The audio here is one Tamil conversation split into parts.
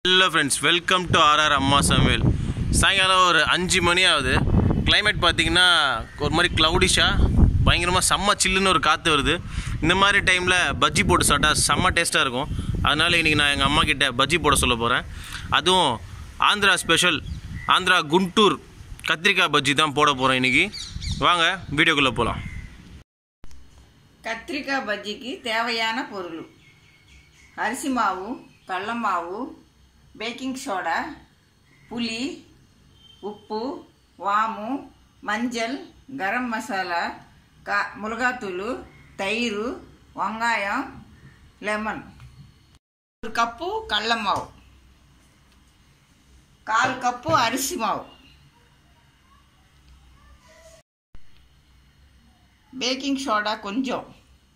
hello friends welcome to RR அம்மா சமையல் சாயங்காலம் ஒரு அஞ்சு மணி ஆகுது climate பார்த்தீங்கன்னா ஒரு மாதிரி க்ளவுடிஷாக பயங்கரமாக செம்ம சில்லுன்னு ஒரு காற்று வருது இந்த மாதிரி டைமில் பஜ்ஜி போட்டு சாப்பிட்டா செம்ம டேஸ்ட்டாக இருக்கும் அதனால் இன்றைக்கி நான் எங்கள் அம்மா கிட்ட பஜ்ஜி போட சொல்ல போகிறேன் அதுவும் ஆந்திரா ஸ்பெஷல் ஆந்திரா குண்டூர் கத்திரிக்காய் பஜ்ஜி தான் போட போகிறேன் இன்றைக்கி வாங்க வீடியோக்குள்ளே போகலாம் கத்திரிக்காய் பஜ்ஜிக்கு தேவையான பொருள் அரிசி மாவு கடல மாவு பேக்கிங் சோடா புளி உப்பு வாமு மஞ்சள் கரம் மசாலா கா மிளகாத்தூள் தயிர் வெங்காயம் லெமன் ஒரு கப்பு கடல மாவு கால் கப்பு அரிசி மாவு பேக்கிங் சோடா கொஞ்சம்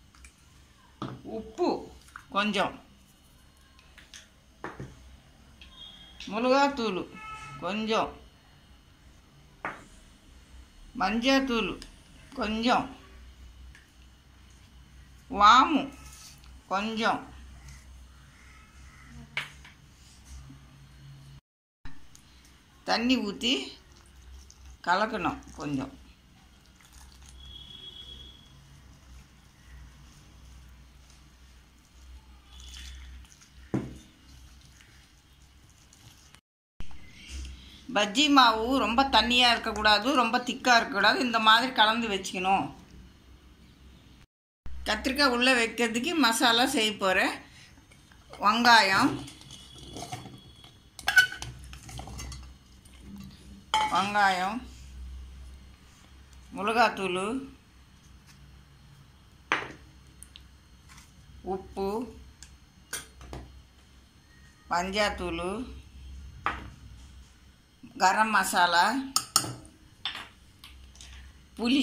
உப்பு கொஞ்சம் மிளகாத்தூள் கொஞ்சம் மஞ்சத்தூள் கொஞ்சம் வாமு கொஞ்சம் தண்ணி ஊற்றி கலக்கணும் கொஞ்சம் பஜ்ஜி மாவு ரொம்ப தண்ணியாக இருக்கக்கூடாது ரொம்ப திக்காக இருக்கக்கூடாது இந்த மாதிரி கலந்து வச்சுக்கணும் கத்திரிக்காய் உள்ளே வைக்கிறதுக்கு மசாலா செய்ய போகிறேன் வெங்காயம் வெங்காயம் மிளகாத்தூள் உப்பு மஞ்சாத்தூள் கரம் மசாலா புளி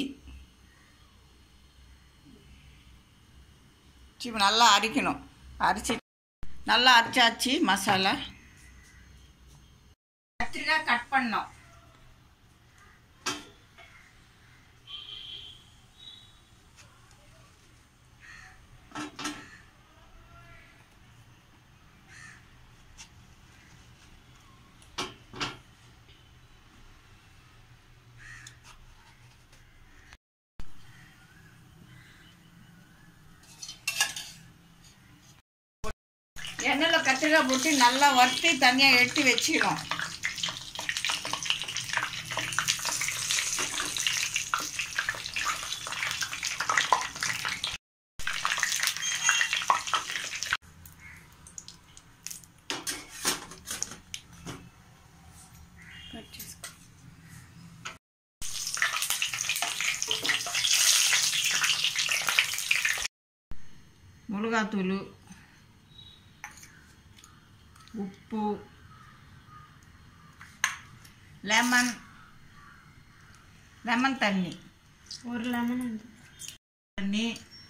இப்போ நல்லா அரிக்கணும் அரிச்சு நல்லா அரைச்சாச்சு மசாலா கத்திரிக்காய் கட் பண்ணோம் எண்ணெயில் கத்திரிக்காய் போட்டு நல்லா வறுத்து தனியாக எடுத்து வச்சிடும் மிளகாத்தூள் உப்பு லெமன் லெமன் தண்ணி ஒரு லெமன் தண்ணி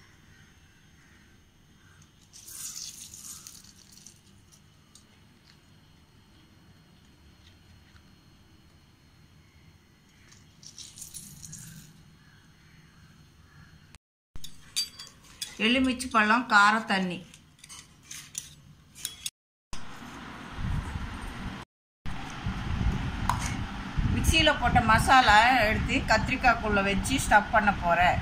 எலுமிச்சை பழம் கார தண்ணி மிக்சியில் போட்ட மசாலா எடுத்து கத்திரிக்காய்க்குள்ளே வச்சு ஸ்டஃப் பண்ண போகிறேன்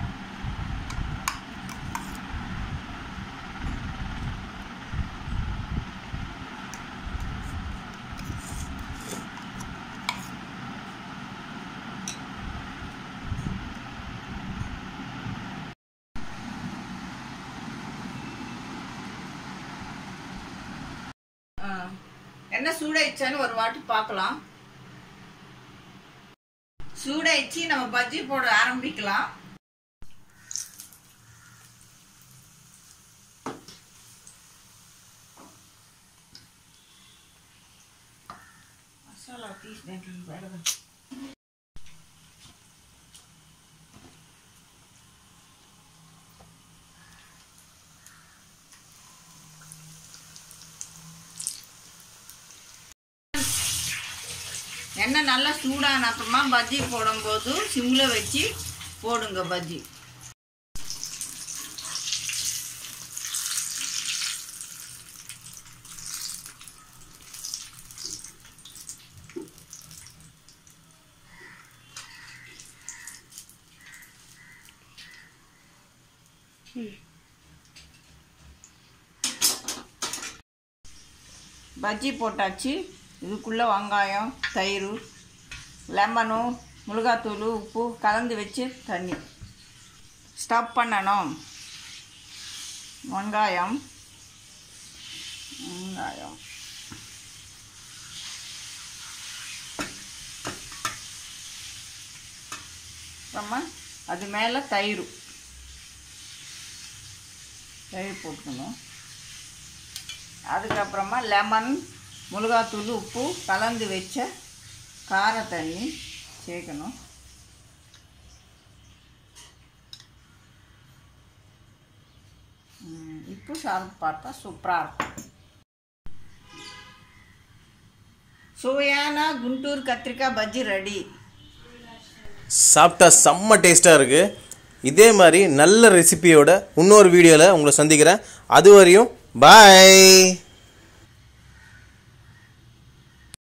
என்ன சூடாயிடுச்சான்னு ஒரு வாட்டி பார்க்கலாம் சூடாயிடுச்சு நம்ம பஜ்ஜி போட ஆரம்பிக்கலாம் மசாலா தீசினேன் வேறு எண்ணெய் நல்லா சூடான அப்புறமா பஜ்ஜி போடும்போது சிம்மில் வச்சு போடுங்க பஜ்ஜி பஜ்ஜி போட்டாச்சு இதுக்குள்ளே வெங்காயம் தயிர் லெமனும் மிளகாத்தூள் உப்பு கலந்து வச்சு தண்ணி ஸ்டப் பண்ணணும் வெங்காயம் வெங்காயம் அப்புறமா அது மேலே தயிர் தயிர் போட்டுக்கணும் அதுக்கப்புறமா லெமன் மிளகாத்தூள் உப்பு கலந்து வச்ச கார தண்ணி சேர்க்கணும் ம், இப்போ சாப்பிட்டு பார்த்தா சூப்பராக இருக்கும் சுவையான குண்டூர் கத்திரிக்காய் பஜ்ஜி ரெடி சாப்பிட்டா செம்ம டேஸ்ட்டாக இருக்குது இதே மாதிரி நல்ல ரெசிபியோட இன்னொரு வீடியோவில் உங்களை சந்திக்கிறேன் அது வரையும் பாய்